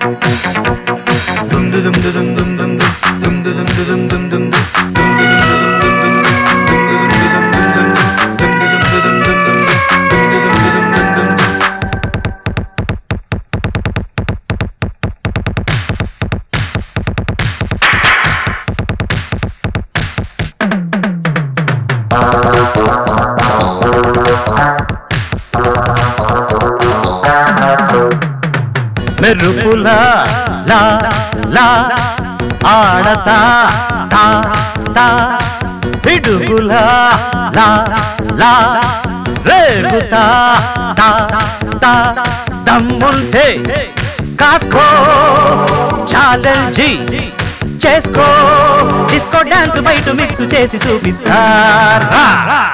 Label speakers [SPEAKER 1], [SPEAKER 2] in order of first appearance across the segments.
[SPEAKER 1] మెరుపులా లా లా ఆడతా తా తా పిడుగులా లా లా రేగుతా తా తా దమ్ముంటే కాసుకో ఛాలెంజీ చేసుకో డిస్కో డాన్స్ బయట మిక్స్ చేసి చూపిస్తారా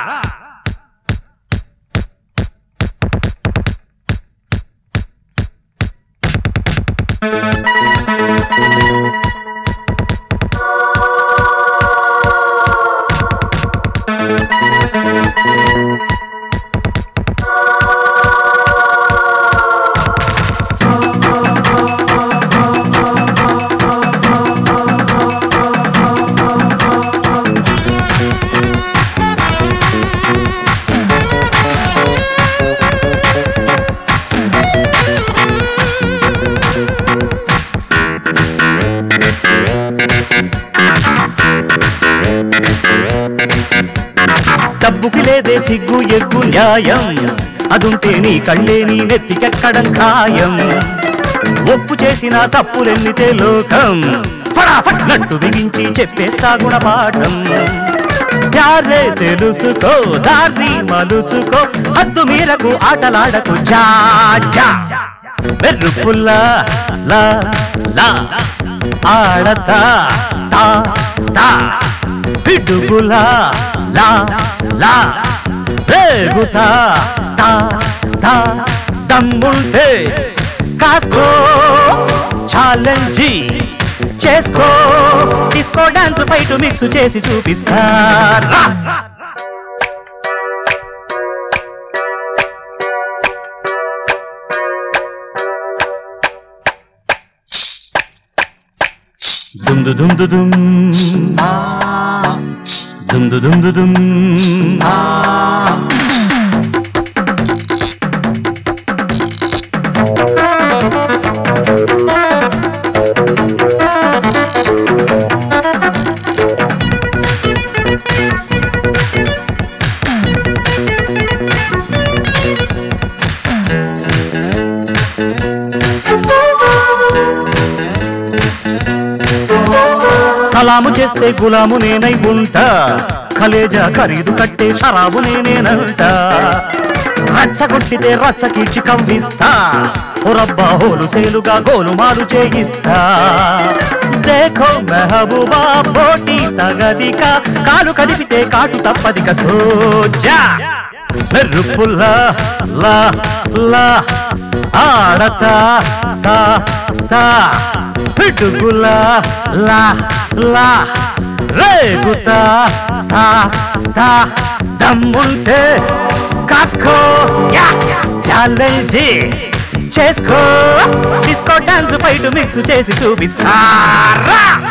[SPEAKER 1] డబ్బుకి లేదే సిగ్గు ఎగ్గు న్యాయం అదుంటే నీ కళ్ళే నీ నెత్తికెక్కడం ఖాయం ఒప్పు చేసిన తప్పులెన్నితే లోకం ఫటాఫట్ నట్టు బిగించి చెప్పేస్తా గుణపాఠం ప్యారే తెలుసుకో దారి మలుచుకో హద్దు మీరకు ఆటలాడకు జా జా మెరుపుల్లా లా లా ఆడతా తా తా పిడుగులా లా లా రేగుతా తా తా దమ్ముంటే కాసుకో ఛాలెంజీ చేసుకో డిస్కో డాన్స్ ఫైట్ మిక్స్ చేసి చూపిస్తారా దుమ్ దు దుమ్ దు దుమ్ దుమ్ దు దుమ్ దు దుమ్ సలాము చేస్తే గులాము నేనై ఉంటా కలేజా ఖరీదు కట్టే షరాబు నేనేనంట రచ్చగొట్టితే రచ్చ కీడ్చి కవ్విస్తా పురబ్బా హోలు సేలుగా గోలుమాలు చేయిస్తా దేఖో మెహబూబా పోటీ తగదిక కాలు కదిపితే కాటు తప్పదిక సోజా మెరుపుల్లా లా లా ఆడతా తా తా పిడుగులా లా లా రేగుతా తా తా దమ్ముంటే కాసుకో యా ఛాలెంజీ చేసుకో డిస్కో డాన్స్ ఫైట్ మిక్స్ చేసి చూపిస్తారా